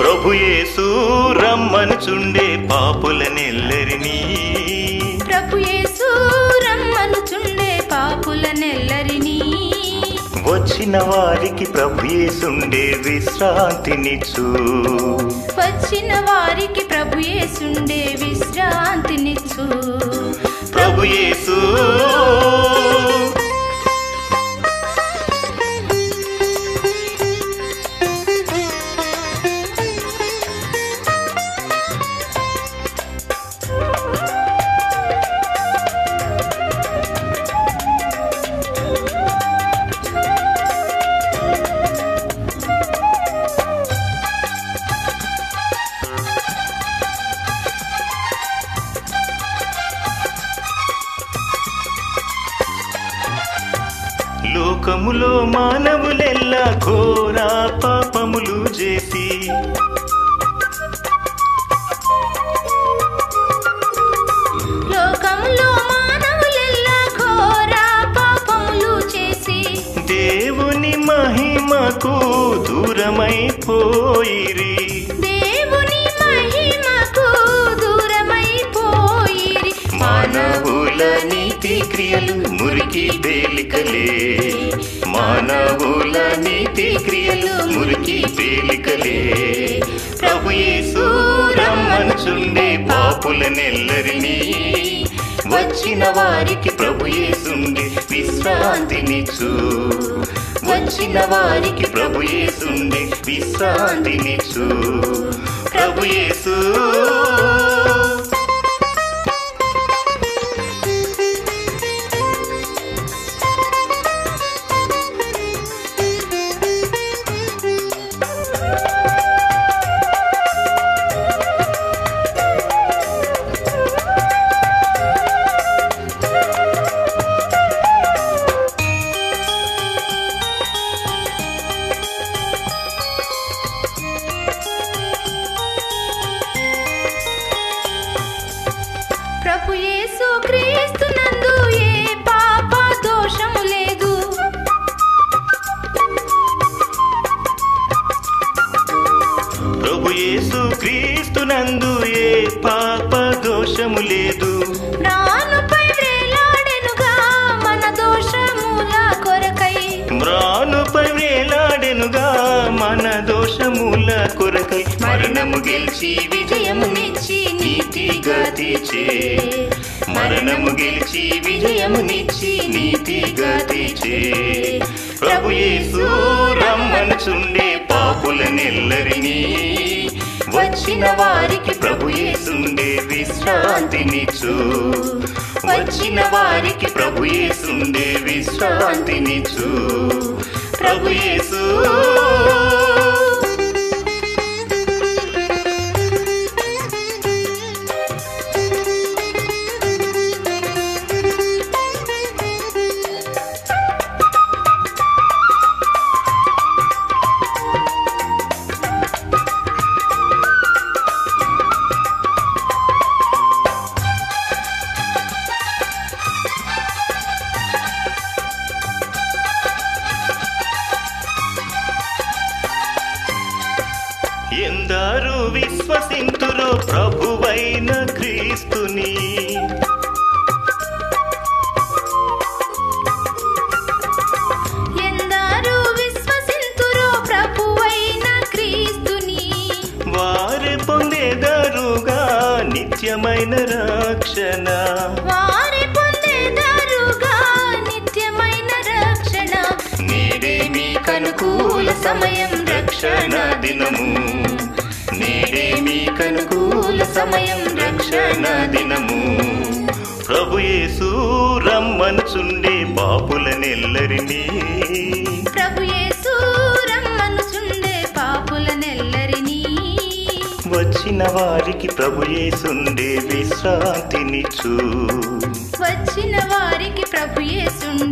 ప్రభు యేసు రమ్మనుచుండే పాపులనెల్లరినీ ప్రభు యేసు రమ్మనుచుండే పాపులనెల్లరినీ వచ్చిన వారికి ప్రభు యేసుండే విశ్రాంతినిచ్చు వచ్చిన వారికి ప్రభు యేసుండే విశ్రాంతినిచ్చు ప్రభు యేసు లోకములో మానవులెల్లా ఘోర పాపములు చేసి లోకంలో మానవులెల్లా ఘోర పాపములు చేసి దేవుని మహిమకు దూరమైపోయిరి దేవుని మహిమకు దూరమైపోయిరి మానవుల నీతి క్రియలు మురికి పేలికలే మానవుల నీతి క్రియలు మురికి పేలికలే ప్రభు యేసు రమ్మనుచుండే పాపులనెల్లరినీ వచ్చిన వారికి ప్రభు యేసుండే విశ్రాంతినిచ్చు వచ్చిన వారికి ప్రభు యేసుండే విశ్రాంతినిచ్చు ప్రభు యేసు ప్రభు యేసు క్రీస్తునందు ఏ పాప దోషము లేదు ప్రభు యేసు క్రీస్తునందు ఏ పాప దోషము లేదు ప్రాణుపై వేలాడెనుగా మన దోషముల కొరకై మ్రానుపై వేలాడెనుగా మన దోషముల కొరకై మరణము గెలిచి విజయమునిచ్చి నీతిగా తీర్చే మరణము గెలిచి విజయమునిచ్చి నీతిగా తీర్చే ప్రభు యేసు రమ్మనుచుండే పాపులనెల్లరినీ వచ్చిన వారికి ప్రభు యేసుండే విశ్రాంతినిచ్చు వచ్చిన వారికి ప్రభు యేసుండే విశ్రాంతినిచ్చు ప్రభు యేసు ఎందరు విశ్వసింతురో ప్రభువైన క్రీస్తుని ఎందరు విశ్వసింతురో ప్రభువైన క్రీస్తుని వారు పొందేదరుగా నిత్యమైన రక్షణ వారి పొందేదారుగా నిత్యమైన రక్షణ నేడే మీకనుకూల సమయం రక్షణ దినము నేడే మీకనుకూల సమయం రక్షణ దినము ప్రభు యేసు రమ్మనుచుండే పాపులనెల్లరినీ ప్రభు యేసు రమ్మనుచుండే పాపులనెల్లరినీ వచ్చిన వారికి ప్రభు యేసుండే విశ్రాంతినిచ్చు వచ్చిన వారికి ప్రభు యేసుండే